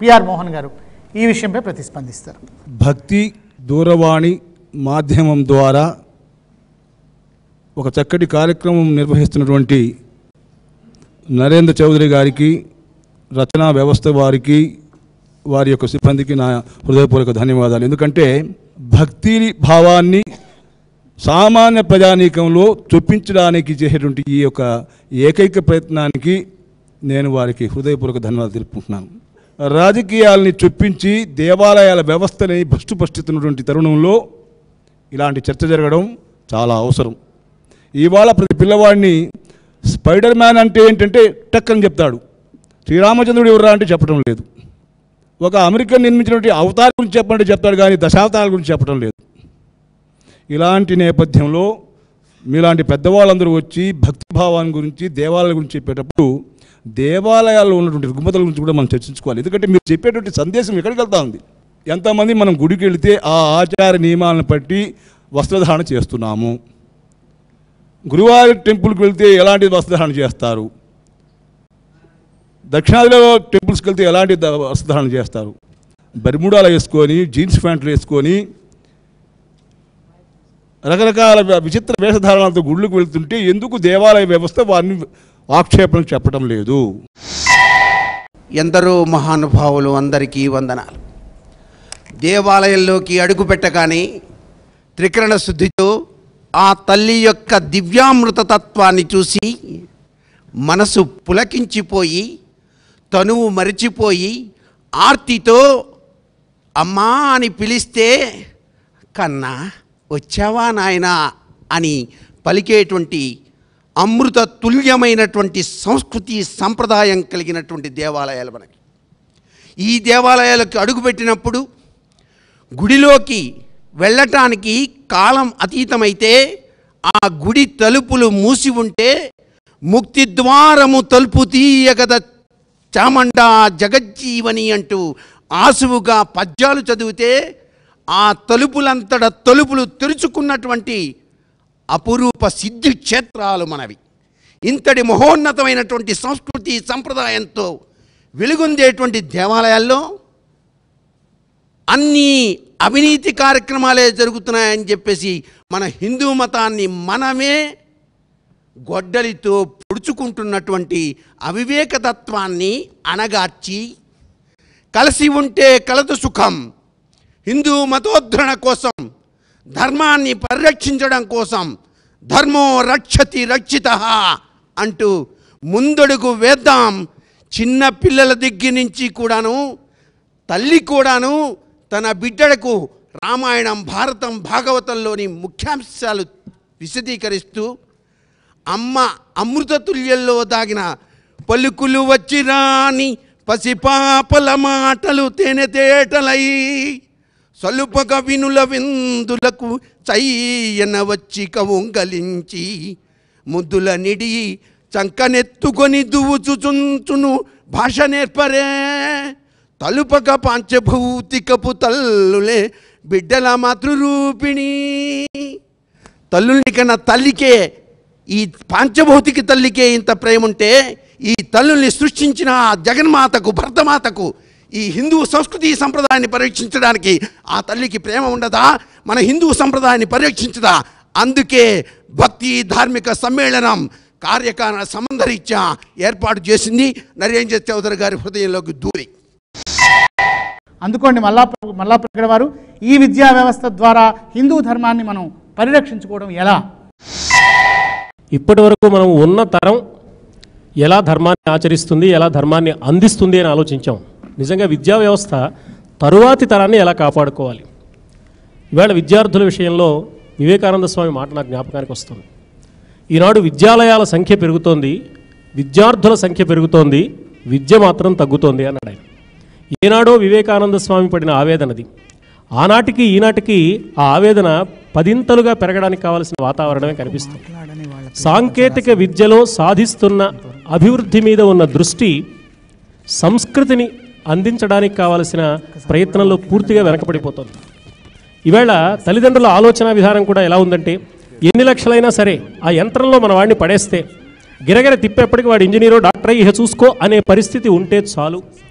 PR Mohan గారు ఈ విషయంపై ప్రతిస్పందిస్తారు భక్తి దూరవాణి మాధ్యమం ద్వారా ఒక చక్కటి కార్యక్రమం నిర్వహిస్తున్నటువంటి నరేంద్ర చౌదరి గారికి రచనా వ్యవస్థ వారికి వారి యొక్క సిబ్బందికి నా హృదయపూర్వక ధన్యవాదాలు ఎందుకంటే భక్తి భావాన్ని సామాన్య ప్రజానీకంలో చొప్పించడానికి చేసేటువంటి ఈ యొక్క ఏకైక ప్రయత్నానికి నేను వారికి హృదయపూర్వక ధన్యవాదాలు తెలుపుకుంటున్నాను రాజకీయాల్ని చొప్పించి దేవాలయాల వ్యవస్థని భ్రష్టుపరుస్తున్నటువంటి తరుణంలో ఇలాంటి చర్చ జరగడం చాలా అవసరం ఇవాళ ప్రతి పిల్లవాడిని స్పైడర్ మ్యాన్ అంటే ఏంటంటే టక్ అని చెప్తాడు శ్రీరామచంద్రుడు ఎవరా అంటే చెప్పడం లేదు ఒక అమెరికన్ నిర్మించినటువంటి అవతార గురించి చెప్పండి చెప్తాడు కానీ దశావతారాల గురించి చెప్పడం లేదు ఇలాంటి నేపథ్యంలో మీలాంటి పెద్దవాళ్ళందరూ వచ్చి భక్తి భావాన్ని గురించి దేవాలయాల గురించి చెప్పేటప్పుడు దేవాలయాల్లో ఉన్నటువంటి రుగ్మతల గురించి కూడా మనం చర్చించుకోవాలి ఎందుకంటే మీరు చెప్పేటువంటి సందేశం ఎక్కడికి వెళ్తా ఉంది ఎంతమంది మనం గుడికి వెళితే ఆ ఆచార నియమాలను బట్టి వస్త్రధారణ చేస్తున్నాము గురువారి టెంపుల్కి వెళ్తే ఎలాంటి వస్త్రధారణ చేస్తారు దక్షిణాదిలో టెంపుల్స్కి వెళ్తే ఎలాంటి ద- వస్త్రధారణ చేస్తారు బరిముడాలు వేసుకొని జీన్స్ ప్యాంట్లు వేసుకొని రకరకాల వ- విచిత్ర వేషధారణలతో గుళ్ళకు వెళ్తుంటే ఎందుకు దేవాలయ వ్యవస్థ వారిని ఆక్షేపణ చెప్పడం లేదు ఎందరో మహానుభావులు అందరికీ వందనాలు దేవాలయంలోకి అడుగు పెట్టగానే త్రికరణ శుద్ధితో ఆ తల్లి యొక్క దివ్యామృత తత్వాన్ని చూసి మనసు పులకించిపోయి తనువు మరిచిపోయి ఆర్తితో అమ్మా అని పిలిస్తే కన్నా వచ్చావా నాయనా అని పలికేటువంటి అమృత తుల్యమైనటువంటి సంస్కృతి సంప్రదాయం కలిగినటువంటి దేవాలయాలు మనకి ఈ దేవాలయాలకు అడుగుపెట్టినప్పుడు గుడిలోకి వెళ్ళటానికి కాలం అతీతమైతే ఆ గుడి తలుపులు మూసి ఉంటే ముక్తి ద్వారము తలుపు తీయగద చామండా జగజ్జీవని అంటూ ఆసువుగా పద్యాలు చదివితే ఆ తలుపులంతట తలుపులు తెరుచుకున్నటువంటి అపురూప సిద్ధి క్షేత్రాలు మనవి ఇంతటి మహోన్నతమైనటువంటి సంస్కృతి సంప్రదాయంతో వెలుగొందేటువంటి దేవాలయాల్లో అన్ని అవినీతి కార్యక్రమాలే జరుగుతున్నాయని చెప్పేసి మన హిందూ మతాన్ని మనమే గొడ్డలితో పొడుచుకుంటున్నటువంటి అవివేకతత్వాన్ని అణగార్చి కలిసి ఉంటే కలదు సుఖం హిందూ మతోద్ధరణ కోసం ధర్మాన్ని పరిరక్షించడం కోసం ధర్మో రక్షతి రక్షిత అంటూ ముందడుగు వేద్దాం చిన్న పిల్లల దగ్గర నుంచి కూడాను తల్లి కూడాను తన బిడ్డలకు రామాయణం భారతం భాగవతంలోని ముఖ్యాంశాలు విశదీకరిస్తూ అమ్మ అమృతతుల్యంలో దాగిన పలుకులు వచ్చి రాని పసిపాపల మాటలు తేనెతేటలై సలుపక వినుల విందులకు చయ్యన వచ్చి కవుంగలించి ముద్దుల నిడి చంకనెత్తుకొని దువుచుచుంచును భాష నేర్పరే తలుపక పాంచభౌతికపు తల్లులే బిడ్డల మాతృరూపిణి తల్లుల్ని కన్నా తల్లికే ఈ పాంచభౌతిక తల్లికే ఇంత ప్రేమ ఉంటే ఈ తల్లుల్ని సృష్టించిన ఆ జగన్మాతకు భరతమాతకు ఈ హిందూ సంస్కృతి సంప్రదాయాన్ని పరీక్షించడానికి ఆ తల్లికి ప్రేమ ఉండదా మన హిందూ సంప్రదాయాన్ని పరీక్షించదా అందుకే భక్తి ధార్మిక సమ్మేళనం కార్యకారణ సంబంధరీత్యా ఏర్పాటు చేసింది నరేంద్ర చౌదరి గారి హృదయంలోకి దూరి అందుకోండి మల్లా మల్లాప్రగడ వారు ఈ విద్యా వ్యవస్థ ద్వారా హిందూ ధర్మాన్ని మనం పరిరక్షించుకోవడం ఎలా ఇప్పటి వరకు మనం ఉన్న తరం ఎలా ధర్మాన్ని ఆచరిస్తుంది ఎలా ధర్మాన్ని అందిస్తుంది అని ఆలోచించాం నిజంగా విద్యా వ్యవస్థ తరువాతి తరాన్ని ఎలా కాపాడుకోవాలి ఇవాళ విద్యార్థుల విషయంలో వివేకానంద స్వామి మాట నాకు జ్ఞాపకానికి వస్తుంది ఈనాడు విద్యాలయాల సంఖ్య పెరుగుతోంది విద్యార్థుల సంఖ్య పెరుగుతోంది విద్య మాత్రం తగ్గుతోంది అన్నాడు ఆయన ఏనాడో వివేకానంద స్వామి పడిన ఆవేదనది ఆనాటికి ఈనాటికి ఆ ఆవేదన పదింతలుగా పెరగడానికి కావలసిన వాతావరణమే కనిపిస్తుంది సాంకేతిక విద్యలో సాధిస్తున్న అభివృద్ధి మీద ఉన్న దృష్టి సంస్కృతిని అందించడానికి కావలసిన ప్రయత్నంలో పూర్తిగా వెనకబడిపోతుంది ఈవేళ తల్లిదండ్రుల ఆలోచన విధానం కూడా ఎలా ఉందంటే ఎన్ని లక్షలైనా సరే ఆ యంత్రంలో మన వాడిని పడేస్తే గిరగిర తిప్పేప్పటికి వాడు ఇంజనీరో డాక్టర్ ఇహ చూసుకో అనే పరిస్థితి ఉంటే చాలు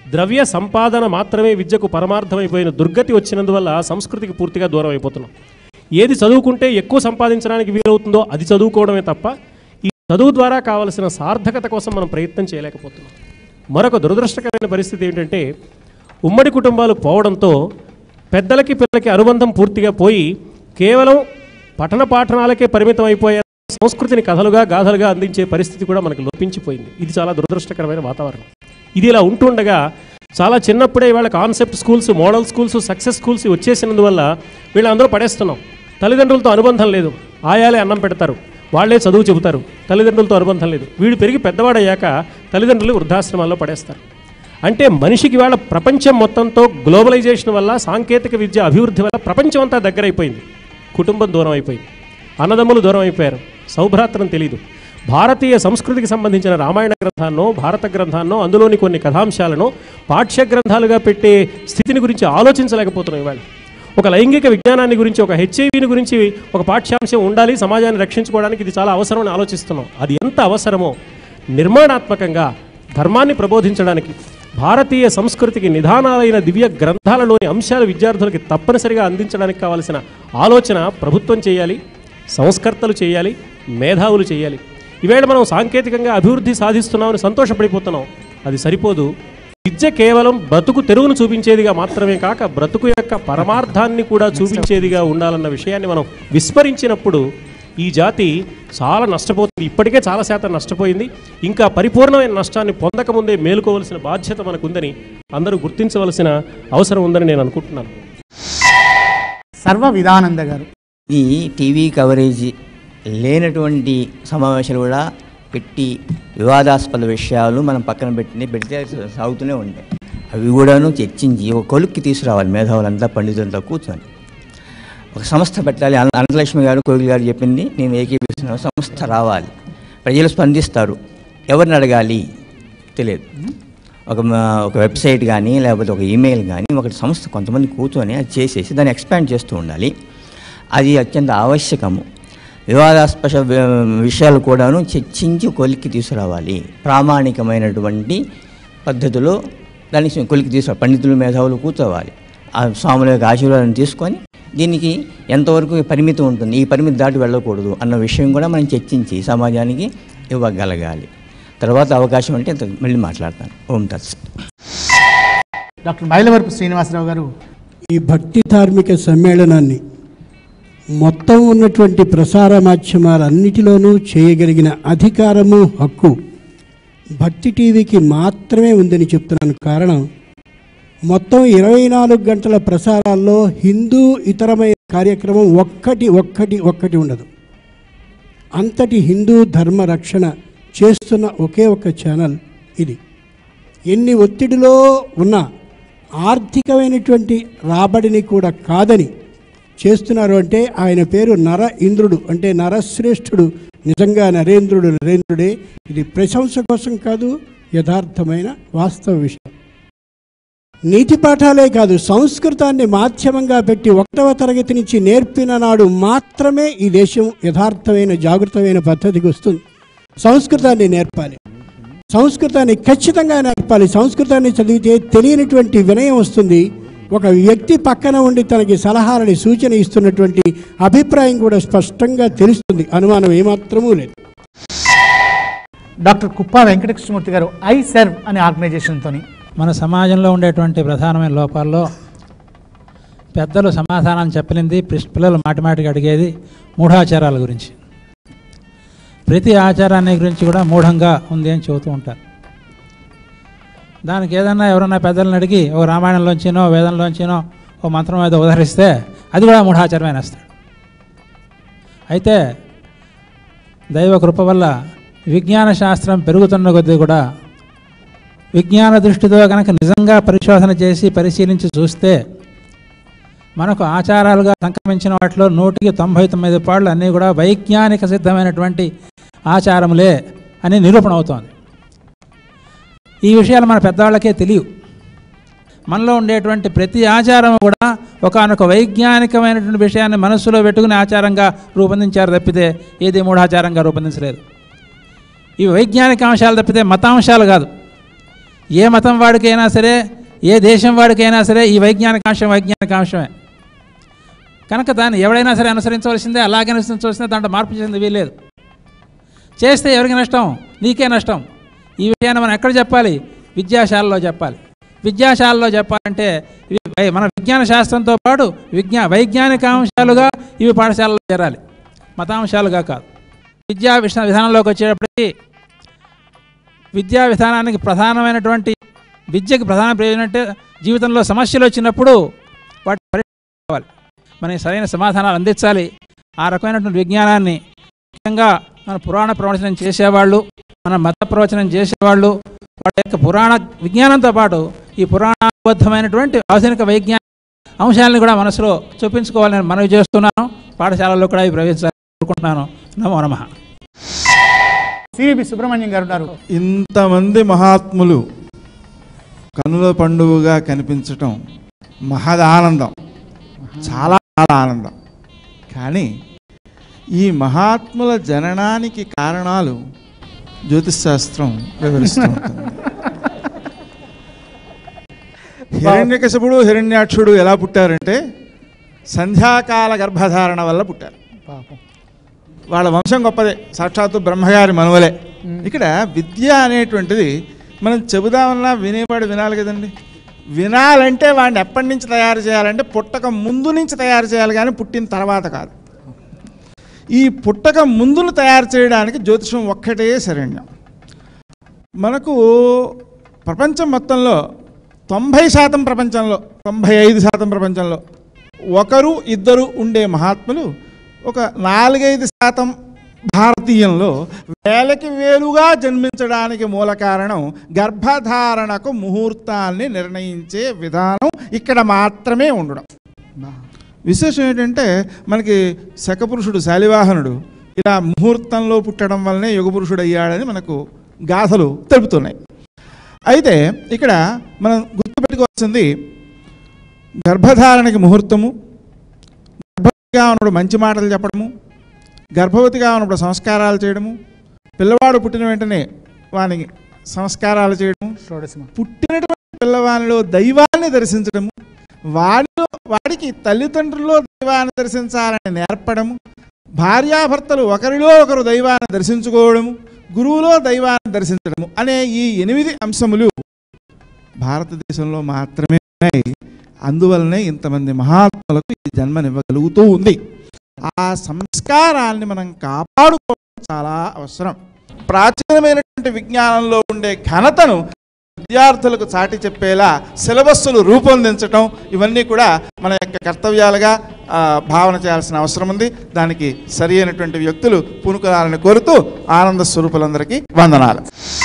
ద్రవ్య సంపాదన మాత్రమే విద్యకు పరమార్థమైపోయిన దుర్గతి వచ్చినందువల్ల సంస్కృతికి పూర్తిగా దూరం అయిపోతున్నాం ఏది చదువుకుంటే ఎక్కువ సంపాదించడానికి వీలవుతుందో అది చదువుకోవడమే తప్ప ఈ చదువు ద్వారా కావలసిన సార్థకత కోసం మనం ప్రయత్నం చేయలేకపోతున్నాం మరొక దురదృష్టకరమైన పరిస్థితి ఏంటంటే ఉమ్మడి కుటుంబాలు పోవడంతో పెద్దలకి పిల్లలకి అనుబంధం పూర్తిగా పోయి కేవలం పఠన పాఠనాలకే పరిమితం అయిపోయే సంస్కృతిని కథలుగా గాథలుగా అందించే పరిస్థితి కూడా మనకు లోపించిపోయింది ఇది చాలా దురదృష్టకరమైన వాతావరణం ఇది ఇలా ఉంటుండగా చాలా చిన్నప్పుడే వాళ్ళ concept schools model schools success schools వచ్చేసినందువల్ల వీళ్ళందరూ పడేస్తున్నాం తల్లిదండ్రులతో అనుబంధం లేదు ఆయాలే అన్నం పెడతారు వాళ్ళే చదువు చెబుతారు తల్లిదండ్రులతో అనుబంధం లేదు వీడు పెరిగి పెద్దవాడయ్యాక తల్లిదండ్రులు వృద్ధాశ్రమాల్లో పడేస్తారు అంటే మనిషికి వాళ్ళ ప్రపంచం మొత్తంతో గ్లోబలైజేషన్ వల్ల సాంకేతిక విద్య అభివృద్ధి వల్ల ప్రపంచం అంతా దగ్గరైపోయింది కుటుంబం దూరం అయిపోయింది అన్నదమ్ములు దూరం అయిపోయారు సౌభ్రాత్రం తెలీదు భారతీయ సంస్కృతికి సంబంధించిన రామాయణ గ్రంథాన్నో భారత గ్రంథాన్నో అందులోని కొన్ని కథాంశాలను పాఠ్య గ్రంథాలుగా పెట్టే స్థితిని గురించి ఆలోచించలేకపోతున్నాం ఇవాళ ఒక లైంగిక విజ్ఞానాన్ని గురించి ఒక హెచ్ఐవిని గురించి ఒక పాఠ్యాంశం ఉండాలి సమాజాన్ని రక్షించుకోవడానికి ఇది చాలా అవసరం అని ఆలోచిస్తున్నాం అది ఎంత అవసరమో నిర్మాణాత్మకంగా ధర్మాన్ని ప్రబోధించడానికి భారతీయ సంస్కృతికి నిధానాలైన దివ్య గ్రంథాలలోని అంశాలు విద్యార్థులకి తప్పనిసరిగా అందించడానికి కావలసిన ఆలోచన ప్రభుత్వం చేయాలి సంస్కర్తలు చేయాలి మేధావులు చేయాలి ఈవేళ మనం సాంకేతికంగా అభివృద్ధి సాధిస్తున్నామని సంతోషపడిపోతున్నాం అది సరిపోదు విద్య కేవలం బ్రతుకు తెరువును చూపించేదిగా మాత్రమే కాక బ్రతుకు యొక్క పరమార్థాన్ని కూడా చూపించేదిగా ఉండాలన్న విషయాన్ని మనం విస్మరించినప్పుడు ఈ జాతి చాలా నష్టపోతుంది ఇప్పటికే చాలా శాతం నష్టపోయింది ఇంకా పరిపూర్ణమైన నష్టాన్ని పొందకముందే మేలుకోవలసిన బాధ్యత మనకుందని అందరూ గుర్తించవలసిన అవసరం ఉందని నేను అనుకుంటున్నాను సర్వ విధానంద గారు ఈ టీవీ కవరేజ్ లేనటువంటి సమావేశాలు కూడా పెట్టి వివాదాస్పద విషయాలు మనం పక్కన పెట్టి పెడితే సాగుతూనే ఉంటాయి అవి కూడాను చర్చించి ఒక కొలుక్కి తీసుకురావాలి మేధావులంతా పండితులంతా కూర్చొని ఒక సంస్థ పెట్టాలి అన- అనంతలక్ష్మి గారు కోగిల్ గారు చెప్పింది నేను ఏకీపిస్తున్నాను సంస్థ రావాలి ప్రజలు స్పందిస్తారు ఎవరిని అడగాలి తెలియదు ఒక మ- ఒక వెబ్సైట్ కానీ లేకపోతే ఒక ఈమెయిల్ కానీ ఒక సంస్థ కొంతమంది కూర్చొని అది చేసేసి దాన్ని ఎక్స్పాండ్ చేస్తూ ఉండాలి అది అత్యంత ఆవశ్యకము వివాదాస్పద వి- విషయాలు కూడాను చర్చించి కొలిక్కి తీసుకురావాలి ప్రామాణికమైనటువంటి పద్ధతిలో దాన్ని కొలిక్కి తీసుకురా పండితులు మేధావులు కూర్చోవాలి ఆ స్వాముల యొక్క ఆశీర్వాదం తీసుకొని దీనికి ఎంతవరకు పరిమితి ఉంటుంది ఈ పరిమితి దాటి వెళ్ళకూడదు అన్న విషయం కూడా మనం చర్చించి సమాజానికి ఇవ్వగలగాలి తర్వాత అవకాశం అంటే ఇంత మళ్ళీ మాట్లాడతాను ఓం తత్స్ డాక్టర్ మైలవరపు శ్రీనివాసరావు గారు ఈ భక్తి ధార్మిక సమ్మేళనాన్ని మొత్తం ఉన్నటువంటి ప్రసార మాధ్యమాలన్నిటిలోనూ చేయగలిగిన అధికారము హక్కు భక్తి టీవీకి మాత్రమే ఉందని చెప్తున్నాను కారణం మొత్తం ఇరవై నాలుగు గంటల ప్రసారాల్లో హిందూ ఇతరమైన కార్యక్రమం ఒక్కటి ఒక్కటి ఒక్కటి ఉండదు అంతటి హిందూ ధర్మ రక్షణ చేస్తున్న ఒకే ఒక్క ఛానల్ ఇది ఎన్ని ఒత్తిడిలో ఉన్నా ఆర్థికమైనటువంటి రాబడిని కూడా కాదని చేస్తున్నారు అంటే ఆయన పేరు నర ఇంద్రుడు అంటే నరశ్రేష్ఠుడు నిజంగా నరేంద్రుడు నరేంద్రుడే ఇది ప్రశంస కోసం కాదు యథార్థమైన వాస్తవ విషయం నీతి పాఠాలే కాదు సంస్కృతాన్ని మాధ్యమంగా పెట్టి ఒకటవ తరగతి నుంచి నేర్పిన నాడు మాత్రమే ఈ దేశం యథార్థమైన జాగృతమైన పద్ధతికి వస్తుంది సంస్కృతాన్ని నేర్పాలి సంస్కృతాన్ని ఖచ్చితంగా నేర్పాలి సంస్కృతాన్ని చదివితే తెలియనటువంటి వినయం వస్తుంది ఒక వ్యక్తి పక్కన ఉండి తనకి సలహాలని సూచన ఇస్తున్నటువంటి అభిప్రాయం కూడా స్పష్టంగా తెలుస్తుంది అనుమానం ఏమాత్రమూ లేదు డాక్టర్ కుప్పా వెంకటకృష్ణమూర్తి గారు ఐ సర్వ్ అనే ఆర్గనైజేషన్తోని మన సమాజంలో ఉండేటువంటి ప్రధానమైన లోపాల్లో పెద్దలు సమాధానం చెప్పలేంది పిస్- పిల్లలు మాటిమాటికి అడిగేది మూఢాచారాల గురించి ప్రతి ఆచారాన్ని గురించి కూడా మూఢంగా ఉంది అని చెబుతూ ఉంటారు దానికి ఏదన్నా ఎవరన్నా పెద్దలను అడిగి ఓ రామాయణంలోంచినో వేదంలోంచినో ఓ మంత్రం ఏదో ఉదహరిస్తే అది కూడా మూఢాచారమే అనేస్తాడు అయితే దైవ కృప వల్ల విజ్ఞాన శాస్త్రం పెరుగుతున్న కొద్దీ కూడా విజ్ఞాన దృష్టితో కనుక నిజంగా పరిశోధన చేసి పరిశీలించి చూస్తే మనకు ఆచారాలుగా సంక్రమించిన వాటిలో నూటికి తొంభై తొమ్మిది పాళ్ళు అన్నీ కూడా వైజ్ఞానిక సిద్ధమైనటువంటి ఆచారములే అని నిరూపణ అవుతోంది ఈ విషయాలు మన పెద్దవాళ్ళకే తెలియవు మనలో ఉండేటువంటి ప్రతి ఆచారం కూడా ఒకనొక వైజ్ఞానికమైనటువంటి విషయాన్ని మనస్సులో పెట్టుకుని ఆచారంగా రూపొందించారు తప్పితే ఏది మూఢాచారంగా రూపొందించలేదు ఇవి వైజ్ఞానిక అంశాలు తప్పితే మతాంశాలు కాదు ఏ మతం వాడికైనా సరే ఏ దేశం వాడికైనా సరే ఈ వైజ్ఞానికాంశం వైజ్ఞానికాంశమే కనుక దాన్ని ఎవడైనా సరే అనుసరించవలసిందే అలాగే అనుసరించవలసిందే దాంట్లో మార్పు చేసింది వీల్లేదు చేస్తే ఎవరికి నష్టం నీకే నష్టం ఈ విషయాన్ని మనం ఎక్కడ చెప్పాలి విద్యాశాలలో చెప్పాలి విద్యాశాలలో చెప్పాలంటే ఇవి వై- మన విజ్ఞాన శాస్త్రంతో పాటు విజ్ఞా వైజ్ఞానిక అంశాలుగా ఇవి పాఠశాలలో చేరాలి మతాంశాలుగా కాదు విద్యా విష విధానంలోకి వచ్చేటప్పటికి విద్యా విధానానికి ప్రధానమైనటువంటి విద్యకి ప్రధాన ప్రయోజనం అంటే జీవితంలో సమస్యలు వచ్చినప్పుడు వాటి పరిష్కారాలు మనకి సరైన సమాధానాలు అందించాలి ఆ రకమైనటువంటి విజ్ఞానాన్ని ముఖ్యంగా మన పురాణ ప్రవచనం చేసేవాళ్ళు మన మత ప్రవచనం చేసేవాళ్ళు వాళ్ళ యొక్క పురాణ విజ్ఞానంతో పాటు ఈ పురాణబద్ధమైనటువంటి ఆధునిక వైజ్ఞానిక అంశాలను కూడా మనసులో చూపించుకోవాలని నేను మనవి చేస్తున్నాను పాఠశాలల్లో కూడా ఇవి ప్రవేశించాలని కోరుకుంటున్నాను నమో నమః సివిబి సుబ్రహ్మణ్యం గారు ఉన్నారు ఇంతమంది మహాత్ములు కనుల పండుగగా కనిపించటం మహదానందం చాలా చాలా ఆనందం కానీ ఈ మహాత్ముల జననానికి కారణాలు జ్యోతిష్ శాస్త్రం వివరిస్తూ ఉంటుంది హిరణ్యకశపుడు హిరణ్యాక్షుడు ఎలా పుట్టారంటే సంధ్యాకాల గర్భధారణ వల్ల పుట్టారు పాపం వాళ్ళ వంశం గొప్పదే సాక్షాత్తు బ్రహ్మగారి మనువలే ఇక్కడ విద్య అనేటువంటిది మనం చెబుదామన్నా వినేవాడు వినాలి కదండి వినాలంటే వాడిని ఎప్పటి నుంచి తయారు చేయాలంటే పుట్టక ముందు నుంచి తయారు చేయాలి కానీ పుట్టిన తర్వాత కాదు ఈ పుట్టక ముందును తయారు చేయడానికి జ్యోతిషం ఒక్కటే శరణ్యం మనకు ప్రపంచం మొత్తంలో తొంభై శాతం ప్రపంచంలో తొంభై ఐదు శాతం ప్రపంచంలో ఒకరు ఇద్దరు ఉండే మహాత్ములు ఒక నాలుగైదు శాతం భారతీయంలో వేలకి వేలుగా జన్మించడానికి మూల కారణం గర్భధారణకు ముహూర్తాన్ని నిర్ణయించే విధానం ఇక్కడ మాత్రమే ఉండడం విశేషం ఏంటంటే మనకి శకపురుషుడు శాలివాహనుడు ఇలా ముహూర్తంలో పుట్టడం వల్లనే యుగపురుషుడు అయ్యాడని మనకు గాథలు తెలుపుతున్నాయి అయితే ఇక్కడ మనం గుర్తుపెట్టుకోవాల్సింది గర్భధారణకి ముహూర్తము గర్భవతిగా ఉన్నప్పుడు మంచి మాటలు చెప్పడము గర్భవతిగా ఉన్నప్పుడు సంస్కారాలు చేయడము పిల్లవాడు పుట్టిన వెంటనే వానికి సంస్కారాలు చేయడము షోడశమ పుట్టినటువంటి పిల్లవానిలో దైవాన్ని దర్శించడము వాడిలో వాడికి తల్లిదండ్రుల్లో దైవాన్ని దర్శించాలని నేర్పడము భార్యాభర్తలు ఒకరిలో ఒకరు దైవాన్ని దర్శించుకోవడము గురువులో దైవాన్ని దర్శించడము అనే ఈ ఎనిమిది అంశములు భారతదేశంలో మాత్రమే ఉన్నాయి అందువలనే ఇంతమంది మహాత్ములకు ఈ జన్మనివ్వగలుగుతూ ఉంది ఆ సంస్కారాన్ని మనం కాపాడుకోవడం చాలా అవసరం ప్రాచీనమైనటువంటి విజ్ఞానంలో ఉండే ఘనతను విద్యార్థులకు చాటి చెప్పేలా సిలబస్సులు రూపొందించటం ఇవన్నీ కూడా మన యొక్క కర్తవ్యాలుగా ఆ, భావన చేయాల్సిన అవసరం ఉంది దానికి సరి అయినటువంటి వ్యక్తులు పూనుకోవాలని కోరుతూ ఆనంద స్వరూపులందరికీ వందనాలు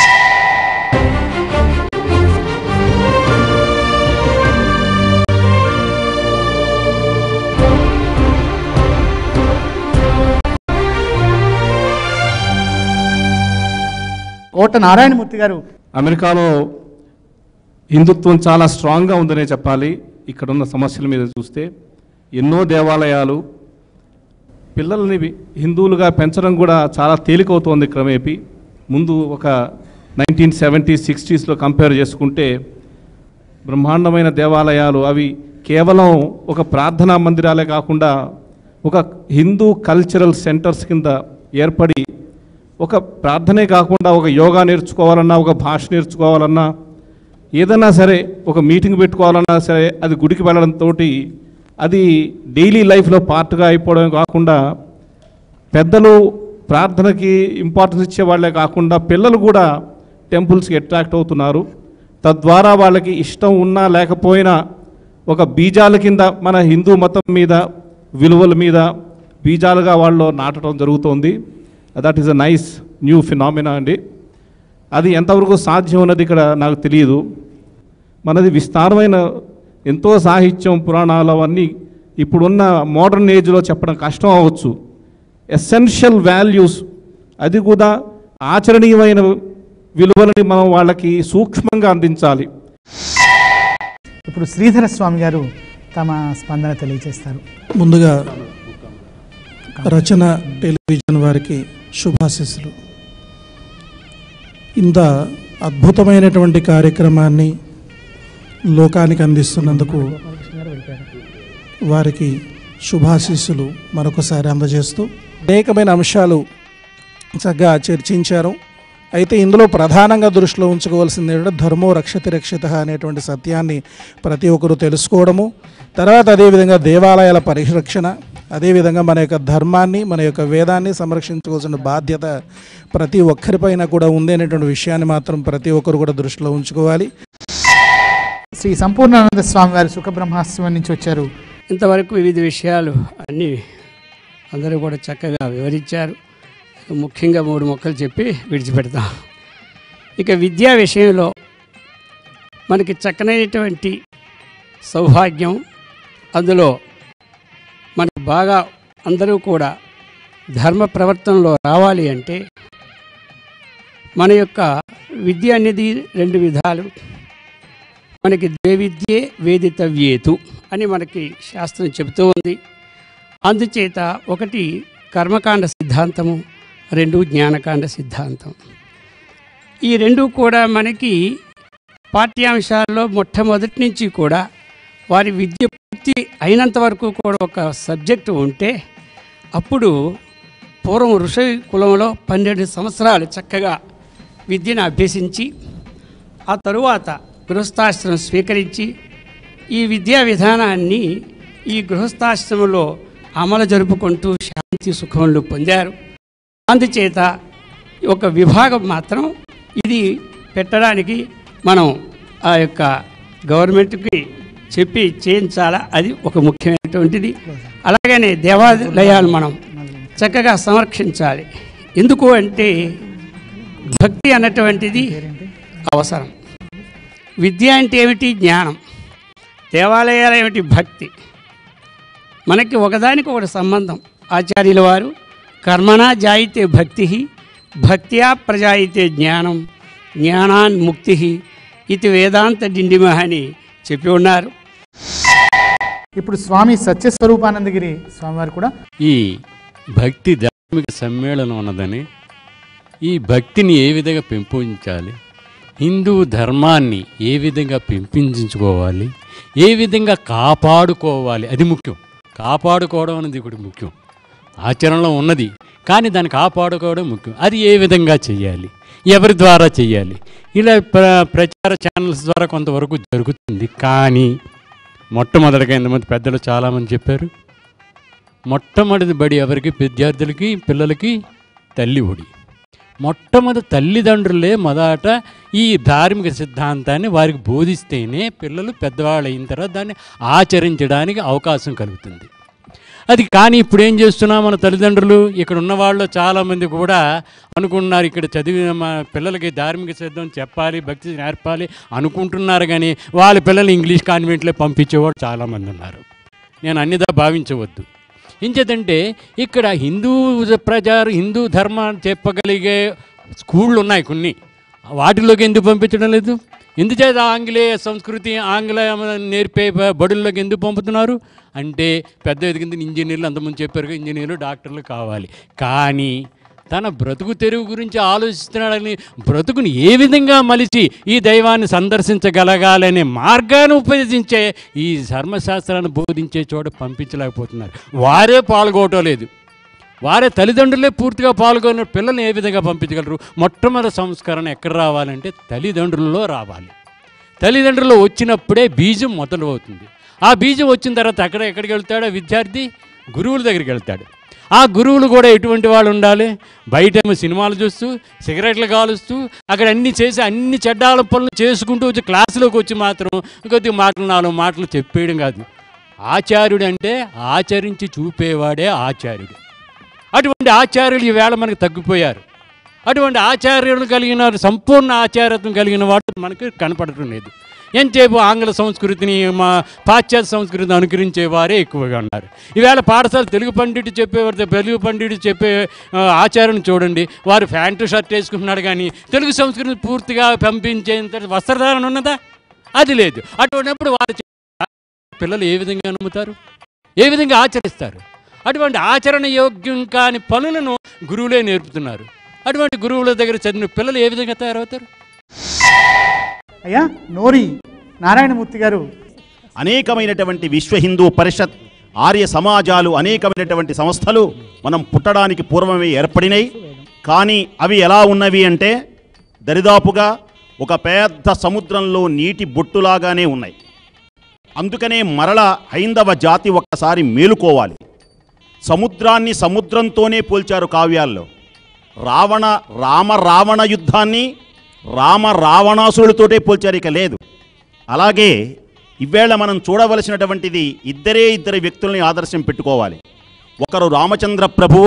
కోట నారాయణమూర్తి గారు అమెరికాలో హిందుత్వం చాలా స్ట్రాంగ్గా ఉందనే చెప్పాలి ఇక్కడ ఉన్న సమస్యల మీద చూస్తే ఎన్నో దేవాలయాలు పిల్లల్ని వి- హిందువులుగా పెంచడం కూడా చాలా తేలికవుతోంది క్రమేపీ ముందు ఒక నైన్టీన్ సెవెంటీ సిక్స్టీస్లో కంపేర్ చేసుకుంటే బ్రహ్మాండమైన దేవాలయాలు అవి కేవలం ఒక ప్రార్థనా మందిరాలే కాకుండా ఒక హిందూ కల్చరల్ సెంటర్స్ కింద ఏర్పడి ఒక ప్రార్థనే కాకుండా ఒక యోగా నేర్చుకోవాలన్నా ఒక భాష నేర్చుకోవాలన్నా ఏదన్నా సరే ఒక మీటింగ్ పెట్టుకోవాలన్నా సరే అది గుడికి వెళ్ళడంతో అది డైలీ లైఫ్లో పార్ట్గా అయిపోవడం కాకుండా పెద్దలు ప్రార్థనకి ఇంపార్టెన్స్ ఇచ్చే వాళ్ళే కాకుండా పిల్లలు కూడా టెంపుల్స్కి అట్రాక్ట్ అవుతున్నారు తద్వారా వాళ్ళకి ఇష్టం ఉన్నా లేకపోయినా ఒక బీజాల కింద మన హిందూ మతం మీద విలువల మీద బీజాలుగా వాళ్ళు నాటడం జరుగుతోంది that is a nice new phenomena అండి అది ఎంతవరకు సాధ్యం అన్నది ఇక్కడ నాకు తెలియదు మనది విస్తారమైన ఎంతో సాహిత్యం పురాణాలు అవన్నీ ఇప్పుడున్న మోడర్న్ ఏజ్లో చెప్పడం కష్టం అవ్వచ్చు ఎసెన్షియల్ వాల్యూస్ అది కూడా ఆచరణీయమైన విలువలని మనం వాళ్ళకి సూక్ష్మంగా అందించాలి ఇప్పుడు శ్రీధర స్వామి గారు తమ స్పందన తెలియజేస్తారు ముందుగా రచన టెలివిజన్ వారికి శుభాశీస్సులు ఇంత అద్భుతమైనటువంటి కార్యక్రమాన్ని లోకానికి అందిస్తున్నందుకు వారికి శుభాశీస్సులు మరొకసారి అందజేస్తూ అనేకమైన అంశాలు చక్కగా చర్చించారు అయితే ఇందులో ప్రధానంగా దృష్టిలో ఉంచుకోవాల్సింది ఏంటంటే ధర్మో రక్షతి రక్షిత అనేటువంటి సత్యాన్ని ప్రతి ఒక్కరూ తెలుసుకోవడము తర్వాత అదేవిధంగా దేవాలయాల పరిరక్షణ అదేవిధంగా మన యొక్క ధర్మాన్ని మన యొక్క వేదాన్ని సంరక్షించుకోవాల్సిన బాధ్యత ప్రతి ఒక్కరిపైన కూడా ఉంది అనేటువంటి విషయాన్ని మాత్రం ప్రతి ఒక్కరు కూడా దృష్టిలో ఉంచుకోవాలి శ్రీ సంపూర్ణానంద స్వామి వారి సుఖబ్రహ్మాశ్రమం నుంచి వచ్చారు ఇంతవరకు వివిధ విషయాలు అన్నీ అందరూ కూడా చక్కగా వివరించారు ముఖ్యంగా మూడు మొక్కలు చెప్పి విడిచిపెడతాం ఇక విద్యా విషయంలో మనకి చక్కనైనటువంటి సౌభాగ్యం అందులో మనకు బాగా అందరూ కూడా ధర్మ ప్రవర్తనలో రావాలి అంటే మన యొక్క విద్య అనేది రెండు విధాలు మనకి ద్వేవిద్యే వేదితవ్యేతు అని మనకి శాస్త్రం చెబుతూ ఉంది అందుచేత ఒకటి కర్మకాండ సిద్ధాంతము రెండు జ్ఞానకాండ సిద్ధాంతం ఈ రెండు కూడా మనకి పాఠ్యాంశాల్లో మొట్టమొదటి నుంచి కూడా వారి విద్య పూర్తి అయినంత వరకు కూడా ఒక సబ్జెక్టు ఉంటే అప్పుడు పూర్వం ఋషి కులంలో పన్నెండు సంవత్సరాలు చక్కగా విద్యను అభ్యసించి ఆ తరువాత గృహస్థాశ్రమం స్వీకరించి ఈ విద్యా విధానాన్ని ఈ గృహస్థాశ్రమంలో అమలు జరుపుకుంటూ శాంతి సుఖములు పొందారు అందుచేత ఒక విభాగం మాత్రం ఇది పెట్టడానికి మనం ఆ యొక్క గవర్నమెంట్కి చెప్పి చేయించాలా అది ఒక ముఖ్యమైనటువంటిది అలాగనే దేవాలయాలు మనం చక్కగా సంరక్షించాలి ఎందుకు అంటే భక్తి అన్నటువంటిది అవసరం విద్య అంటే ఏమిటి జ్ఞానం దేవాలయాలు ఏమిటి భక్తి మనకి ఒకదానికి ఒకటి సంబంధం ఆచార్యుల వారు కర్మణా జాయితే భక్తి భక్త్యా ప్రజాయితే జ్ఞానం జ్ఞానాన్ ముక్తి ఇది వేదాంత డిండిమ అని చెప్పి ఉన్నారు ఇప్పుడు స్వామి సత్యస్వరూపానందగిరి స్వామివారు కూడా ఈ భక్తి ధార్మిక సమ్మేళనం ఉన్నదని ఈ భక్తిని ఏ విధంగా పెంపొందించాలి హిందూ ధర్మాన్ని ఏ విధంగా పెంపొందించుకోవాలి ఏ విధంగా కాపాడుకోవాలి అది ముఖ్యం కాపాడుకోవడం అనేది ఒకటి ముఖ్యం ఆచరణలో ఉన్నది కానీ దాన్ని కాపాడుకోవడం ముఖ్యం అది ఏ విధంగా చేయాలి ఎవరి ద్వారా చేయాలి ఇలా ప్ర ప్రచార ఛానల్స్ ద్వారా కొంతవరకు జరుగుతుంది కానీ మొట్టమొదటిగా ఇంతమంది పెద్దలు చాలామంది చెప్పారు మొట్టమొదటి బడి ఎవరికి విద్యార్థులకి పిల్లలకి తల్లి ఒడి మొట్టమొదటి తల్లిదండ్రులే మొదట ఈ ధార్మిక సిద్ధాంతాన్ని వారికి బోధిస్తేనే పిల్లలు పెద్దవాళ్ళు అయిన తర్వాత దాన్ని ఆచరించడానికి అవకాశం కలుగుతుంది అది కానీ ఇప్పుడు ఏం చేస్తున్నాం మన తల్లిదండ్రులు ఇక్కడ ఉన్న వాళ్ళు చాలామంది కూడా అనుకుంటున్నారు ఇక్కడ చదివిన మా పిల్లలకి ధార్మిక సిద్ధం చెప్పాలి భక్తి నేర్పాలి అనుకుంటున్నారు కానీ వాళ్ళ పిల్లలు ఇంగ్లీష్ కాన్వెంట్లో పంపించేవాడు చాలామంది ఉన్నారు నేను అన్నిదా భావించవద్దు ఇంచేతంటే ఇక్కడ హిందూ ప్రజారు హిందూ ధర్మాన్ని చెప్పగలిగే స్కూళ్ళు ఉన్నాయి కొన్ని వాటిలోకి ఎందుకు పంపించడం లేదు ఎందుచేత ఆంగ్లేయ సంస్కృతి ఆంగ్లేయ నేర్పే బ- బడుల్లోకి ఎందుకు పంపుతున్నారు అంటే పెద్ద ఎదిగింది ఇంజనీర్లు అంతమంది చెప్పారు కదా, ఇంజనీర్లు డాక్టర్లు కావాలి కానీ తన బ్రతుకు తెరువు గురించి ఆలోచిస్తున్నాడని బ్రతుకుని ఏ విధంగా మలిచి ఈ దైవాన్ని సందర్శించగలగాలనే మార్గాన్ని ఉపయోగించే ఈ ధర్మశాస్త్రాన్ని బోధించే చోట పంపించలేకపోతున్నారు వారే పాల్గొవటం లేదు వారే తల్లిదండ్రులే పూర్తిగా పాల్గొన్న పిల్లల్ని ఏ విధంగా పంపించగలరు మొట్టమొదటి సంస్కరణ ఎక్కడ రావాలంటే తల్లిదండ్రుల్లో రావాలి తల్లిదండ్రులు వచ్చినప్పుడే బీజం మొదలు అవుతుంది ఆ బీజం వచ్చిన తర్వాత అక్కడ ఎక్కడికి వెళ్తాడో విద్యార్థి గురువుల దగ్గరికి వెళ్తాడు ఆ గురువులు కూడా ఎటువంటి వాళ్ళు ఉండాలి బయటేమో సినిమాలు చూస్తూ సిగరెట్లు కాలుస్తూ అక్కడ అన్ని చేసి అన్ని చెడ్డాల పనులు చేసుకుంటూ వచ్చి క్లాసులోకి వచ్చి మాత్రం కొద్దిగా మాటలు నాలుగు మాటలు చెప్పేయడం కాదు ఆచార్యుడు అంటే ఆచరించి చూపేవాడే ఆచార్యుడు అటువంటి ఆచార్యులు ఈవేళ మనకు తగ్గిపోయారు అటువంటి ఆచార్యులు కలిగిన సంపూర్ణ ఆచార్యత్వం కలిగిన వాడు మనకు కనపడటం లేదు ఎంతసేపు ఆంగ్ల సంస్కృతిని మా పాశ్చాత్య సంస్కృతిని అనుకరించే వారే ఎక్కువగా ఉన్నారు ఈవేళ పాఠశాల తెలుగు పండితుడు చెప్పేవారు తెలుగు పండితుడు చెప్పే ఆ, ఆచారం చూడండి వారు ప్యాంటు షర్ట్ వేసుకుంటున్నాడు కానీ తెలుగు సంస్కృతిని పూర్తిగా పంపించేంత వస్త్రధారణ ఉన్నదా అది లేదు అటువంటిప్పుడు వారు చే- పిల్లలు ఏ విధంగా నమ్ముతారు ఏ విధంగా ఆచరిస్తారు అటువంటి ఆచరణ యోగ్యం కాని పనులను గురువులే నేర్పుతున్నారు అటువంటి గురువుల దగ్గర చదివిన పిల్లలు ఏ విధంగా తయారవుతారు అయ్యా నోరి నారాయణమూర్తి గారు అనేకమైనటువంటి విశ్వ హిందూ పరిషత్ ఆర్య సమాజాలు అనేకమైనటువంటి సంస్థలు మనం పుట్టడానికి పూర్వమే ఏర్పడినాయి కానీ అవి ఎలా ఉన్నవి అంటే దరిదాపుగా ఒక పెద్ద సముద్రంలో నీటి బొట్టులాగానే ఉన్నాయి అందుకనే మరల హైందవ జాతి ఒక్కసారి మేలుకోవాలి సముద్రాన్ని సముద్రంతోనే పోల్చారు కావ్యాల్లో రావణ రామ రావణ యుద్ధాన్ని రామ రావణాసురుడితోటే పోల్చారు ఇక లేదు అలాగే ఇవేళ మనం చూడవలసినటువంటిది ఇద్దరే ఇద్దరు వ్యక్తుల్ని ఆదర్శం పెట్టుకోవాలి ఒకరు రామచంద్ర ప్రభువు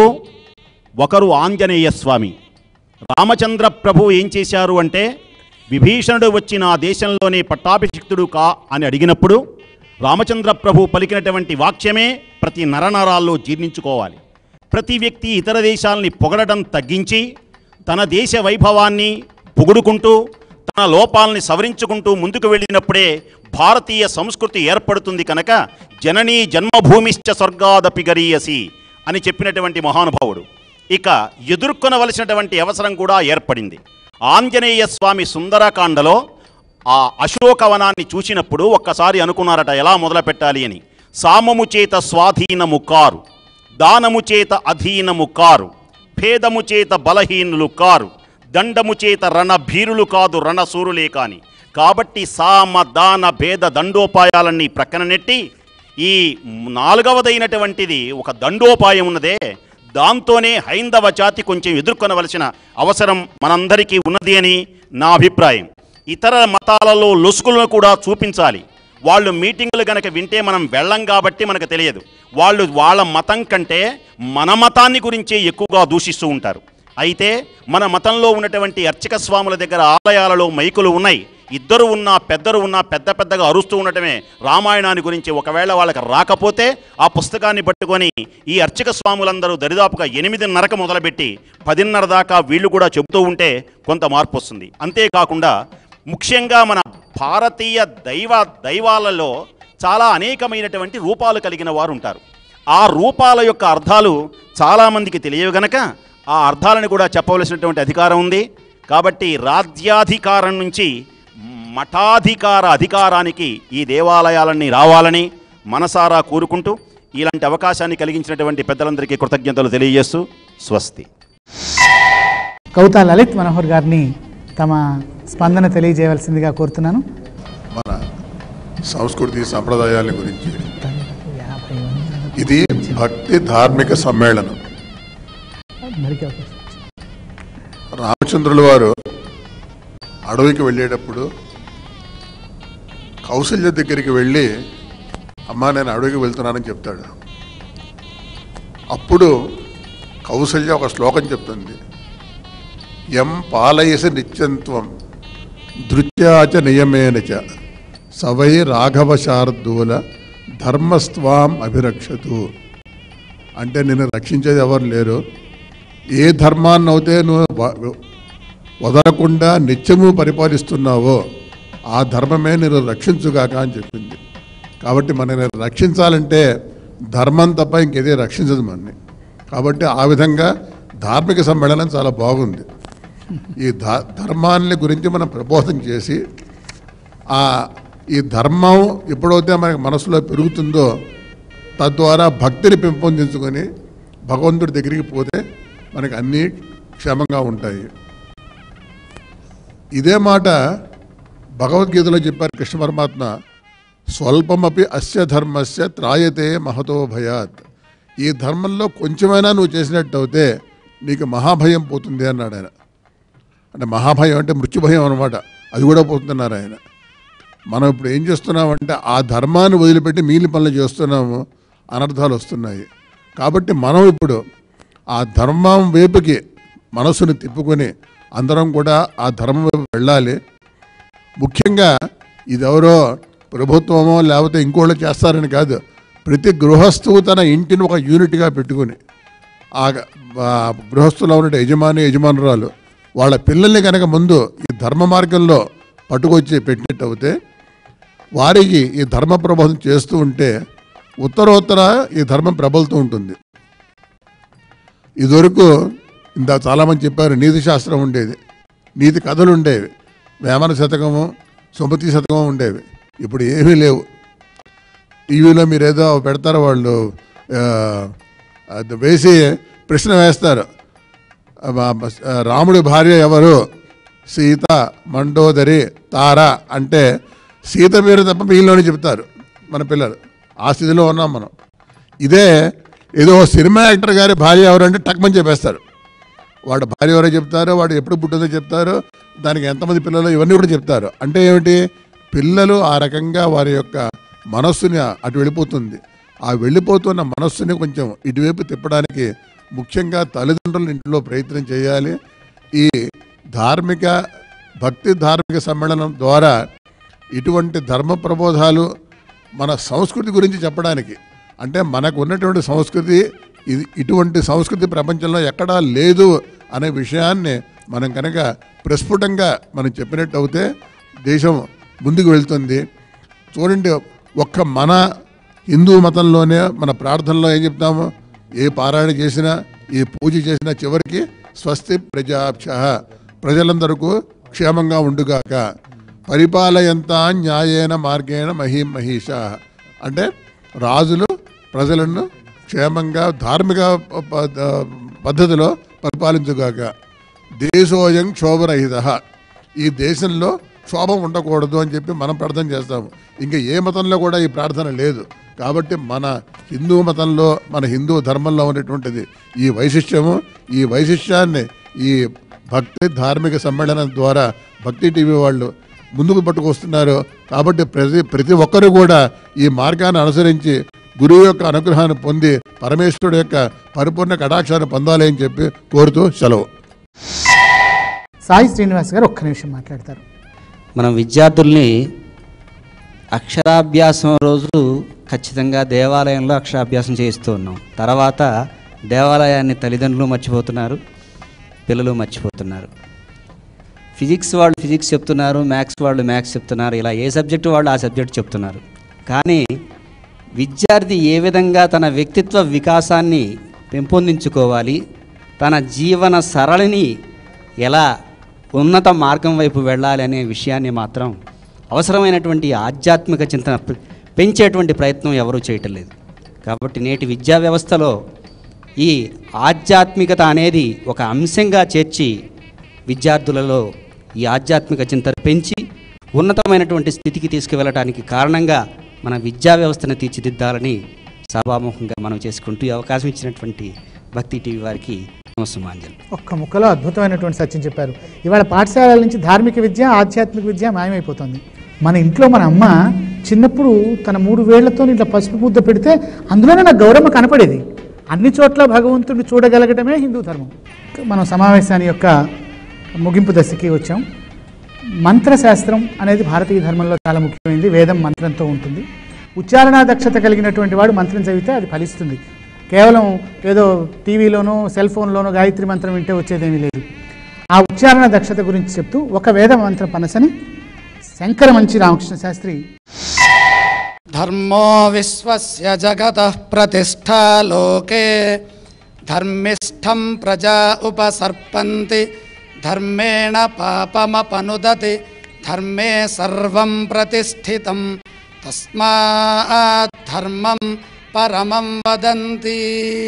ఒకరు ఆంజనేయ స్వామి రామచంద్ర ప్రభువు ఏం చేశారు అంటే విభీషణుడు వచ్చి నా దేశంలోనే పట్టాభిషిక్తుడు కా అని అడిగినప్పుడు రామచంద్ర ప్రభు పలికినటువంటి వాక్యమే ప్రతి నరనరాల్లో జీర్ణించుకోవాలి ప్రతి వ్యక్తి ఇతర దేశాలని పొగడటం తగ్గించి తన దేశ వైభవాన్ని పొగుడుకుంటూ తన లోపాలని సవరించుకుంటూ ముందుకు వెళ్ళినప్పుడే భారతీయ సంస్కృతి ఏర్పడుతుంది కనుక జననీ జన్మభూమిశ్చ స్వర్గాదపి గరీయసి అని చెప్పినటువంటి మహానుభావుడు ఇక ఎదుర్కొనవలసినటువంటి అవసరం కూడా ఏర్పడింది ఆంజనేయ స్వామి సుందరకాండలో ఆ అశోకవనాన్ని చూసినప్పుడు ఒక్కసారి అనుకున్నారట ఎలా మొదలు పెట్టాలి అని సామము చేత స్వాధీనము కారు దానము చేత అధీనము కారు భేదము చేత బలహీనులు కారు దండము చేత రణభీరులు కాదు రణసూరులే కాని కాబట్టి సామ దాన భేద దండోపాయాలన్నీ ప్రక్కన నెట్టి ఈ నాలుగవదైనటువంటిది ఒక దండోపాయం ఉన్నదే దాంతోనే హైందవ జాతి కొంచెం ఎదుర్కొనవలసిన అవసరం మనందరికీ ఉన్నది అని నా అభిప్రాయం ఇతర మతాలలో లొసుకులను కూడా చూపించాలి వాళ్ళు మీటింగులు గనక వింటే మనం వెళ్ళం కాబట్టి మనకు తెలియదు వాళ్ళు వాళ్ళ మతం కంటే మన మతాన్ని గురించే ఎక్కువగా దూషిస్తూ ఉంటారు అయితే మన మతంలో ఉన్నటువంటి అర్చక స్వాముల దగ్గర ఆలయాలలో మైకులు ఉన్నాయి ఇద్దరు ఉన్నా పెద్దరు ఉన్నా పెద్ద పెద్దగా అరుస్తూ ఉండటమే రామాయణాన్ని గురించి ఒకవేళ వాళ్ళకి రాకపోతే ఆ పుస్తకాన్ని పట్టుకొని ఈ అర్చక స్వాములందరూ దరిదాపుగా ఎనిమిదిన్నరకు మొదలుపెట్టి పదిన్నర దాకా వీళ్ళు కూడా చెబుతూ ఉంటే కొంత మార్పు వస్తుంది అంతేకాకుండా ముఖ్యంగా మన భారతీయ దైవ దైవాలలో చాలా అనేకమైనటువంటి రూపాలు కలిగిన వారు ఉంటారు ఆ రూపాల యొక్క అర్థాలు చాలామందికి తెలియవు గనక ఆ అర్థాలను కూడా చెప్పవలసినటువంటి అధికారం ఉంది కాబట్టి రాజ్యాధికారం నుంచి మఠాధికార అధికారానికి ఈ దేవాలయాలన్నీ రావాలని మనసారా కోరుకుంటూ ఇలాంటి అవకాశాన్ని కలిగించినటువంటి పెద్దలందరికీ కృతజ్ఞతలు తెలియజేస్తూ స్వస్తి కవిత లలిత్ మనోహర్ గారిని తమ స్పందన తెలియజేయవలసిందిగా కోరుతున్నాను మన సంస్కృతి సంప్రదాయాల గురించి ఇది భక్తి ధార్మిక సమ్మేళనం అందరికీ అవకాశం. రామచంద్రుల వారు అడవికి వెళ్ళేటప్పుడు కౌశల్య దగ్గరికి వెళ్ళి అమ్మా నేను అడవికి వెళ్తున్నానని చెప్తాడు అప్పుడు కౌశల్య ఒక శ్లోకం చెప్తుంది ఎం పాలయసి నిత్యంత్వం దృత్యాచ నియమేనచ సవై రాఘవ శార్దూల ధర్మస్వాం అభిరక్షతు అంటే నిన్ను రక్షించేది ఎవరు లేరు ఏ ధర్మాన్ని అయితే నువ్వు వ- వదలకుండా నిత్యము పరిపాలిస్తున్నావో ఆ ధర్మమే నేను రక్షించుగాక అని చెప్పింది కాబట్టి మనని రక్షించాలంటే ధర్మం తప్ప ఇంకేదే రక్షించదు మనని కాబట్టి ఆ విధంగా ధార్మిక సమ్మేళనం చాలా బాగుంది ఈ ధ ధర్మాన్ని గురించి మనం ప్రబోధం చేసి ఆ ఈ ధర్మం ఎప్పుడైతే మనకి మనసులో పెరుగుతుందో తద్వారా భక్తిని పెంపొందించుకొని భగవంతుడి దగ్గరికి పోతే మనకి అన్నీ క్షేమంగా ఉంటాయి ఇదే మాట భగవద్గీతలో చెప్పారు కృష్ణ పరమాత్మ స్వల్పమపి అస్య ధర్మస్య త్రాయతే మహతో భయాత్ ఈ ధర్మంలో కొంచెమైనా నువ్వు చేసినట్టు అయితే నీకు మహాభయం పోతుంది అన్నాడు ఆయన అంటే మహాభయం అంటే మృత్యుభయం అనమాట అది కూడా పోతున్నారు ఆయన మనం ఇప్పుడు ఏం చేస్తున్నామంటే ఆ ధర్మాన్ని వదిలిపెట్టి మిగిలిన పనులు చేస్తున్నాము అనర్థాలు వస్తున్నాయి కాబట్టి మనం ఇప్పుడు ఆ ధర్మం వైపుకి మనసుని తిప్పుకొని అందరం కూడా ఆ ధర్మం వైపు వెళ్ళాలి ముఖ్యంగా ఇది ఎవరో ప్రభుత్వమో లేకపోతే ఇంకోళ్ళు చేస్తారని కాదు ప్రతి గృహస్థువు తన ఇంటిని ఒక యూనిట్గా పెట్టుకుని ఆ ఆ గృహస్థులో ఉన్న యజమాని యజమానురాలు వాళ్ళ పిల్లల్ని కనుక ముందు ఈ ధర్మ మార్గంలో పట్టుకొచ్చి పెట్టినట్టు అవుతే వారికి ఈ ధర్మ ప్రబోధం చేస్తూ ఉంటే ఉత్తరోత్తర ఈ ధర్మం ప్రబలుతూ ఉంటుంది ఇదివరకు ఇంత చాలామంది చెప్పారు నీతి శాస్త్రం ఉండేది నీతి కథలు ఉండేవి వేమన శతకము సుమతి శతకము ఉండేవి ఇప్పుడు ఏమీ లేవు టీవీలో మీరు ఏదో పెడతారు వాళ్ళు ఆ, అది వేసి ప్రశ్న వేస్తారు ఆ, ఆ, రాముడి భార్య ఎవరు సీత మండోదరి తార అంటే సీత పేరు తప్ప మిగిలినని చెప్తారు మన పిల్లలు ఆ స్థితిలో ఉన్నాం మనం ఇదే ఏదో సినిమా యాక్టర్ గారి భార్య ఎవరంటే టక్మని చెప్పేస్తారు వాడు భార్య ఎవరో చెప్తారు వాడు ఎప్పుడు పుట్టిందో చెప్తారు దానికి ఎంతమంది పిల్లలు ఇవన్నీ కూడా చెప్తారు అంటే ఏమిటి పిల్లలు ఆ రకంగా వారి యొక్క మనస్సుని అటు వెళ్ళిపోతుంది ఆ వెళ్ళిపోతున్న మనస్సుని కొంచెం ఇటువైపు తిప్పడానికి ముఖ్యంగా తల్లిదండ్రులు ఇంట్లో ప్రయత్నం చేయాలి ఈ ధార్మిక భక్తి ధార్మిక సమ్మేళనం ద్వారా ఇటువంటి ధర్మ ప్రబోధాలు మన సంస్కృతి గురించి చెప్పడానికి అంటే మనకు ఉన్నటువంటి సంస్కృతి ఇది ఇటువంటి సంస్కృతి ప్రపంచంలో ఎక్కడా లేదు అనే విషయాన్ని మనం కనుక ప్రస్ఫుటంగా మనం చెప్పినట్టు అవుతే దేశం ముందుకు వెళ్తుంది చూడండి ఒక్క మన హిందూ మతంలోనే మన ప్రార్థనలో ఏం చెప్తాము ఏ పారాయణ చేసినా ఏ పూజ చేసినా చివరికి స్వస్తి ప్రజాభ్య ప్రజలందరకు క్షేమంగా ఉండుగాక పరిపాలయంత న్యాయేన మార్గేణ మహీం మహిష అంటే రాజులు ప్రజలను క్షేమంగా ధార్మిక ప- ప- పద్ధతిలో పరిపాలించుగాక దేశోయం క్షోభరహిత ఈ దేశంలో క్షోభం ఉండకూడదు అని చెప్పి మనం ప్రార్థన చేస్తాము ఇంకా ఏ మతంలో కూడా ఈ ప్రార్థన లేదు కాబట్టి మన హిందూ మతంలో మన హిందూ ధర్మంలో ఉన్నటువంటిది ఈ వైశిష్ట్యము ఈ వైశిష్ట్యాన్ని ఈ భక్తి ధార్మిక సమ్మేళనం ద్వారా భక్తి టీవీ వాళ్ళు ముందుకు పట్టుకొస్తున్నారు కాబట్టి ప్రతి ప్రతి ఒక్కరు కూడా ఈ మార్గాన్ని అనుసరించి గురువు యొక్క అనుగ్రహాన్ని పొంది పరమేశ్వరుడు యొక్క పరిపూర్ణ కటాక్షాన్ని పొందాలి అని చెప్పి కోరుతూ సెలవు సాయి శ్రీనివాస్ గారు ఒక్క నిమిషం మాట్లాడతారు మనం విద్యార్థుల్ని అక్షరాభ్యాసం రోజు ఖచ్చితంగా దేవాలయంలో అక్షరాభ్యాసం చేయిస్తూ ఉన్నాం తర్వాత దేవాలయాన్ని తల్లిదండ్రులు మర్చిపోతున్నారు పిల్లలు మర్చిపోతున్నారు ఫిజిక్స్ వాళ్ళు ఫిజిక్స్ చెప్తున్నారు మ్యాథ్స్ వాళ్ళు మ్యాథ్స్ చెప్తున్నారు ఇలా ఏ సబ్జెక్టు వాళ్ళు ఆ సబ్జెక్ట్ చెప్తున్నారు కానీ విద్యార్థి ఏ విధంగా తన వ్యక్తిత్వ వికాసాన్ని పెంపొందించుకోవాలి తన జీవన సరళిని ఎలా ఉన్నత మార్గం వైపు వెళ్ళాలి అనే విషయాన్ని మాత్రం అవసరమైనటువంటి ఆధ్యాత్మిక చింతన పె- పెంచేటువంటి ప్రయత్నం ఎవరూ చేయటం లేదు కాబట్టి నేటి విద్యా వ్యవస్థలో ఈ ఆధ్యాత్మికత అనేది ఒక అంశంగా చేర్చి విద్యార్థులలో ఈ ఆధ్యాత్మిక చింతన పెంచి ఉన్నతమైనటువంటి స్థితికి తీసుకువెళ్ళడానికి కారణంగా మన విద్యా వ్యవస్థను తీర్చిదిద్దాలని సభాముఖంగా మనం చేసుకుంటూ ఈ అవకాశం ఇచ్చినటువంటి భక్తి టీవీ వారికి నమస్సుమాంజలి ఒక్క ముక్కలో అద్భుతమైనటువంటి సత్యం చెప్పారు ఇవాళ పాఠశాలల నుంచి ధార్మిక విద్య ఆధ్యాత్మిక విద్య మాయమైపోతుంది మన ఇంట్లో మన అమ్మ చిన్నప్పుడు తన మూడు వేళ్లతో ఇట్లా పసుపు ముద్ద పెడితే అందులోనే నాకు గౌరమ్మ కనపడేది అన్ని చోట్ల భగవంతుడిని చూడగలగటమే హిందూ ధర్మం మనం సమావేశాన్ని యొక్క ముగింపు దశకి వచ్చాం మంత్రశాస్త్రం అనేది భారతీయ ధర్మంలో చాలా ముఖ్యమైనది వేదం మంత్రంతో ఉంటుంది ఉచ్చారణా దక్షత కలిగినటువంటి వాడు మంత్రం చదివితే అది ఫలిస్తుంది కేవలం ఏదో టీవీలోనో సెల్ ఫోన్లోనో గాయత్రి మంత్రం వింటే వచ్చేదేమీ లేదు ఆ ఉచ్చారణ దక్షత గురించి చెప్తూ ఒక వేద మంత్ర పనసని శంకర మంచి రామకృష్ణ శాస్త్రి ధర్మో విశ్వస్య జగత ప్రతిష్టా లోకే ధర్మిష్టం ప్రజా ఉపసర్పంతి ధర్మేణ పాపమపనుదతి ధర్మే సర్వం ప్రతిష్ఠితం తస్మాత్ ధర్మం పరమం వదంతి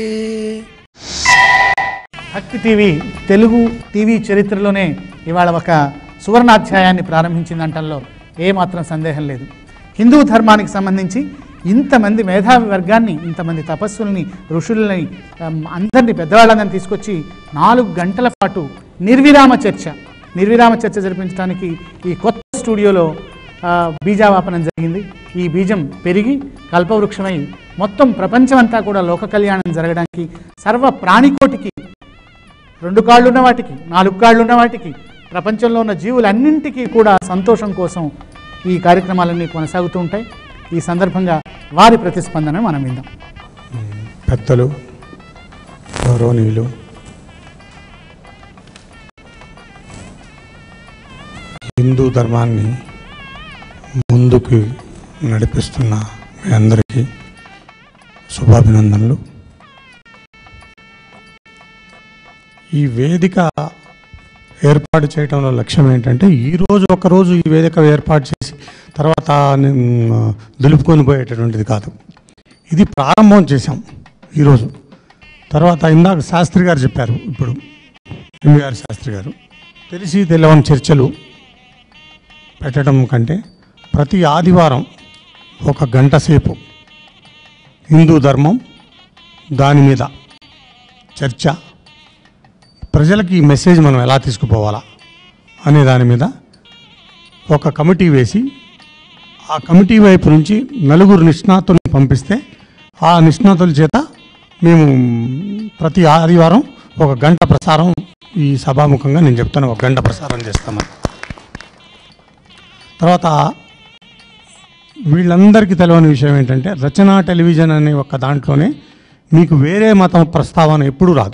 భక్తి టీవీ తెలుగు టీవీ చరిత్రలోనే ఇవాళ ఒక సువర్ణాధ్యాయాన్ని ప్రారంభించిందంటంలో ఏమాత్రం సందేహం లేదు హిందూ ధర్మానికి సంబంధించి ఇంతమంది మేధావి వర్గాన్ని ఇంతమంది తపస్సుల్ని ఋషుల్ని ఆమ్, అందరినీ పెద్దవాళ్ళందరినీ తీసుకొచ్చి నాలుగు గంటల పాటు నిర్విరామ చర్చ నిర్విరామ చర్చ జరిపించడానికి ఈ కొత్త స్టూడియోలో ఆ, బీజావాపనం జరిగింది ఈ బీజం పెరిగి కల్పవృక్షమై మొత్తం ప్రపంచమంతా కూడా లోక కళ్యాణం జరగడానికి సర్వ ప్రాణికోటికి రెండు కాళ్ళు ఉన్న వాటికి నాలుగు కాళ్ళు ఉన్న వాటికి ప్రపంచంలో ఉన్న జీవులన్నింటికీ కూడా సంతోషం కోసం ఈ కార్యక్రమాలన్నీ కొనసాగుతూ ఉంటాయి ఈ సందర్భంగా వారి ప్రతిస్పందన మనం విందాం పెద్దలు గౌరవనీయులు హిందూ ధర్మాన్ని ముందుకు నడిపిస్తున్న మీ అందరికీ శుభాభినందనలు ఈ వేదిక ఏర్పాటు చేయడంలో లక్ష్యం ఏంటంటే ఈ రోజు ఒక రోజు ఈ వేదిక ఏర్పాటు చేసి తర్వాత నేను, దులుపుకొని పోయేటటువంటిది కాదు ఇది ప్రారంభం చేశాం ఈరోజు తర్వాత ఇందాక శాస్త్రి గారు చెప్పారు ఇప్పుడు ఎంవిఆర్ శాస్త్రి గారు తెలిసి తెలియని చర్చలు పెట్టడం కంటే ప్రతి ఆదివారం ఒక గంట సేపు హిందూ ధర్మం దాని మీద చర్చ ప్రజలకి ఈ మెసేజ్ మనం ఎలా తీసుకుపోవాలా అనే దాని మీద ఒక కమిటీ వేసి ఆ కమిటీ వైపు నుంచి నలుగురు నిష్ణాతులను పంపిస్తే ఆ నిష్ణాతుల చేత మేము ప్రతి ఆదివారం ఒక గంట ప్రసారం ఈ సభాముఖంగా నేను చెప్తాను ఒక గంట ప్రసారం చేస్తామని తర్వాత వీళ్ళందరికీ తెలియని విషయం ఏంటంటే రచనా టెలివిజన్ అనే ఒక దాంట్లోనే మీకు వేరే మతం ప్రస్తావన ఎప్పుడూ రాదు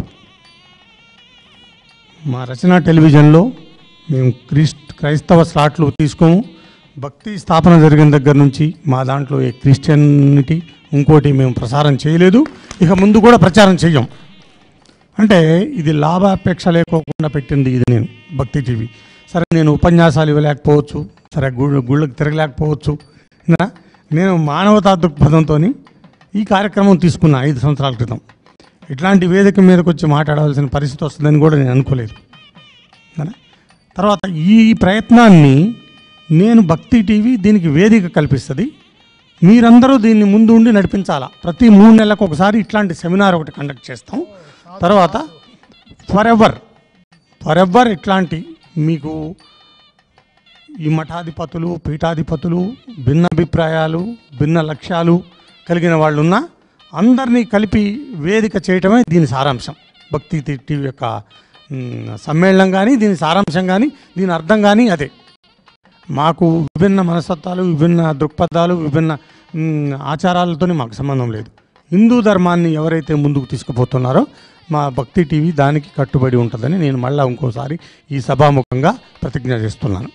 మా రచనా టెలివిజన్లో మేము క్రిస్ క్రైస్తవ స్లాట్లు తీసుకోము భక్తి స్థాపన జరిగిన దగ్గర నుంచి మా దాంట్లో ఏ క్రిస్టియనిటీ ఇంకోటి మేము ప్రసారం చేయలేదు ఇక ముందు కూడా ప్రచారం చెయ్యం అంటే ఇది లాభాపేక్ష లేకోకుండా పెట్టింది ఇది నేను భక్తి టీవీ సరే నేను ఉపన్యాసాలు ఇవ్వలేకపోవచ్చు సరే గుళ్ళు గుళ్ళకి తిరగలేకపోవచ్చు నా- నేను మానవతా దృక్పథంతో ఈ కార్యక్రమం తీసుకున్నా ఐదు సంవత్సరాల క్రితం ఇట్లాంటి వేదిక మీదకి వచ్చి మాట్లాడవలసిన పరిస్థితి వస్తుందని కూడా నేను అనుకోలేదు కదా? తర్వాత ఈ ప్రయత్నాన్ని నేను భక్తి టీవీ దీనికి వేదిక కల్పిస్తుంది మీరందరూ దీన్ని ముందు ఉండి నడిపించాలా ప్రతి మూడు నెలలకు ఒకసారి ఇట్లాంటి సెమినార్ ఒకటి కండక్ట్ చేస్తాం తర్వాత ఫర్ ఎవర్ ఫర్ ఎవర్ ఇట్లాంటి మీకు ఈ మఠాధిపతులు పీఠాధిపతులు భిన్న అభిప్రాయాలు భిన్న లక్ష్యాలు కలిగిన వాళ్ళు ఉన్నా అందరినీ కలిపి వేదిక చేయటమే దీని సారాంశం భక్తి టి- టీవీ యొక్క మ్, సమ్మేళనం కానీ దీని సారాంశం కానీ దీని అర్థం కానీ అదే మాకు విభిన్న మనస్తత్వాలు విభిన్న దృక్పథాలు విభిన్న మ్, ఆచారాలతోనే మాకు సంబంధం లేదు హిందూ ధర్మాన్ని ఎవరైతే ముందుకు తీసుకుపోతున్నారో మా భక్తి టీవీ దానికి కట్టుబడి ఉంటుందని నేను మళ్ళీ ఇంకోసారి ఈ సభాముఖంగా ప్రతిజ్ఞ చేస్తున్నాను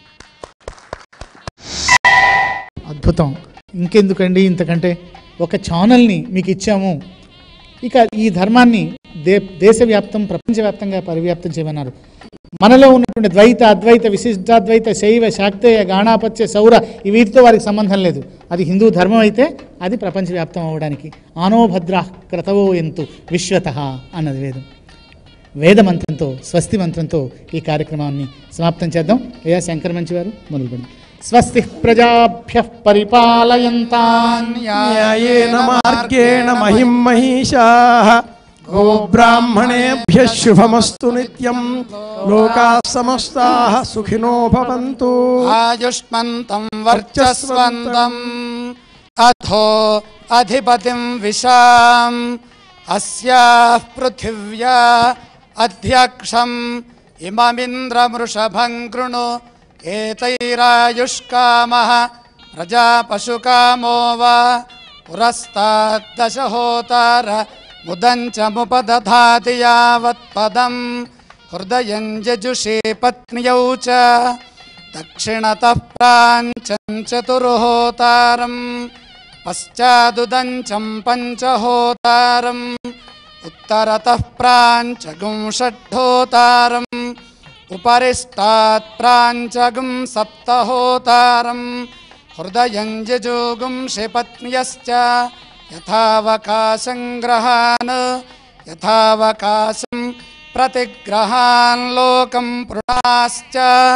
అద్భుతం ఇంకెందుకండి ఇంతకంటే ఒక ఛానల్ని మీకు ఇచ్చాము ఇక ఈ ధర్మాన్ని దే దేశవ్యాప్తం ప్రపంచవ్యాప్తంగా పరివ్యాప్తం చేయమన్నారు మనలో ఉన్నటువంటి ద్వైత అద్వైత విశిష్టాద్వైత శైవ శాక్తేయ గాణాపత్య సౌర ఈ వీటితో వారికి సంబంధం లేదు అది హిందూ ధర్మం అయితే అది ప్రపంచవ్యాప్తం అవ్వడానికి ఆనోభద్ర క్రతవో ఎంతు విశ్వత అన్నది వేదం వేద మంత్రంతో స్వస్తి మంత్రంతో ఈ కార్యక్రమాన్ని సమాప్తం చేద్దాం అయ్యా శంకర మంచి వారు మొదలుపెడదాం స్వస్తి ప్రజాభ్య పరిపాలయంతాన్ న్యాయేన మార్గేణ మహిం మహిషాः గోబ్రాహ్మణేభ్యः శుభమస్తు నిత్యం లోకాः సమస్తాः సుఖినో భవంతు ఆయుష్మంతం వర్చస్వంతం అథో అధిపతిం విశాం అస్యాః పృథివ్యా అధ్యక్షం ఇమమింద్రమృషభం కృణు ఏతైరాయుష్కామः ప్రజాపశుకామో వా పురస్తాద్దశహోతార ముదంచముపదధాతి యావత్పదం హృదయం జజుషే పత్న్యౌ చ దక్షిణతः ప్రాంచం చతుర్హోతారం పశ్చాదుదంచం పంచహోతారం ఉత్తరతः ప్రాంచగుం షడ్హోతారం ఉపరిష్టాత్ ప్రాంచగుం సప్తహోతారం హృదయం జజోగుం పత్న్యశ్చ యథావకాశం గ్రహాన్ యథావకాశం प्रतिग्रहान् लोकं पृणाश्च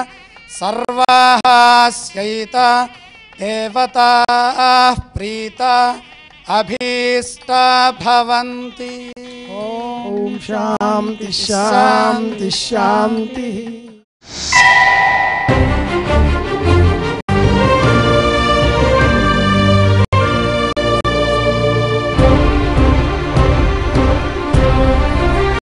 सर्वास्यैत देवताः प्रीत अभीष्टा भवन्ति ॐ शान्ति शान्ति शान्तिः